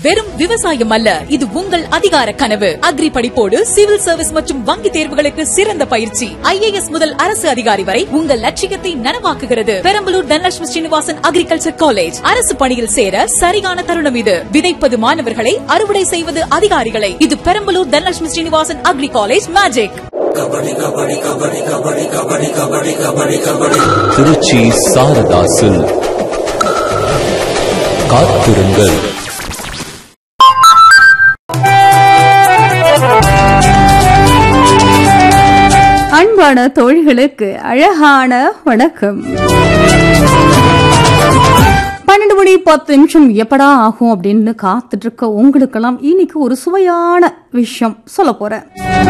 வெறும் விவசாயம் அல்ல இது உங்கள் அதிகார கனவு அக்ரி படிப்போடு சிவில் சர்வீஸ் மற்றும் வங்கி தேர்வுகளுக்கு சிறந்த பயிற்சி ஐஏஎஸ் முதல் அரசு அதிகாரி வரை உங்கள் லட்சியத்தை நனவாக்குகிறது பெரம்பலூர் தனலட்சுமி ஸ்ரீனிவாசன் அக்ரிகல்ச்சர் காலேஜ் அரசு பணியில் சேர சரியான தருணம் இது விதைப்பது மாணவர்களை அறுவடை செய்வது அதிகாரிகளை இது Perambalur Dhanalakshmi Srinivasan agri college magic Trichy Saradha silk காத்திருங்கள் அன்பான தோழிகளுக்கு அழகான வணக்கம் பன்னெண்டு மணி பத்து நிமிஷம் எப்படா ஆகும் அப்படின்னு காத்துட்டு இருக்க உங்களுக்கெல்லாம் இன்னைக்கு ஒரு சுவையான விஷயம் சொல்ல போறேன்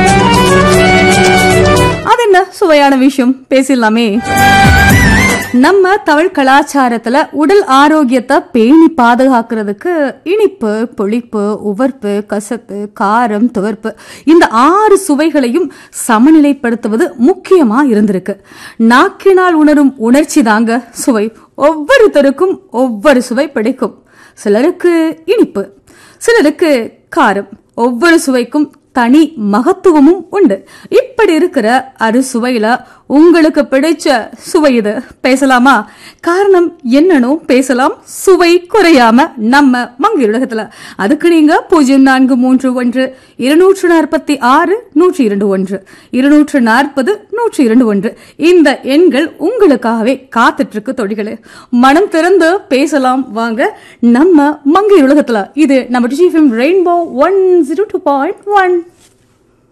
அது என்ன சுவையான விஷயம் பேசிடலாமே நம்ம தமிழ் கலாச்சாரத்துல உடல் ஆரோக்கியத்தை பேணி பாதுகாக்கிறதுக்கு இனிப்பு புளிப்பு உவர்ப்பு கசப்பு காரம் துவர்ப்பு இந்த ஆறு சுவைகளையும் சமநிலைப்படுத்துவது முக்கியமா இருந்திருக்கு நாக்கினால் உணரும் உணர்ச்சி தாங்க சுவை ஒவ்வொருத்தருக்கும் ஒவ்வொரு சுவை பிடிக்கும் சிலருக்கு இனிப்பு சிலருக்கு காரம் ஒவ்வொரு சுவைக்கும் தனி மகத்துவமும் உண்டு இப்படி இருக்கிற அறுசுவையில உங்களுக்கு பிடிச்ச சுவை இது பேசலாமா காரணம் என்னன்னு பேசலாம் சுவை குறையாம நம்ம மங்கை உலகத்துல அதுக்கு நீங்க பூஜ்ஜியம் நான்கு மூன்று ஒன்று இருநூற்று நாற்பத்தி ஆறு நூற்றி இரண்டு ஒன்று இருநூற்று நாற்பது நூற்றி இரண்டு ஒன்று இந்த எண்கள் உங்களுக்காகவே காத்துட்டு இருக்கு தொழிகளே மனம் திறந்து பேசலாம் வாங்க நம்ம மங்கை உலகத்துல இது நம்ம DGFM rainbow one zero two point one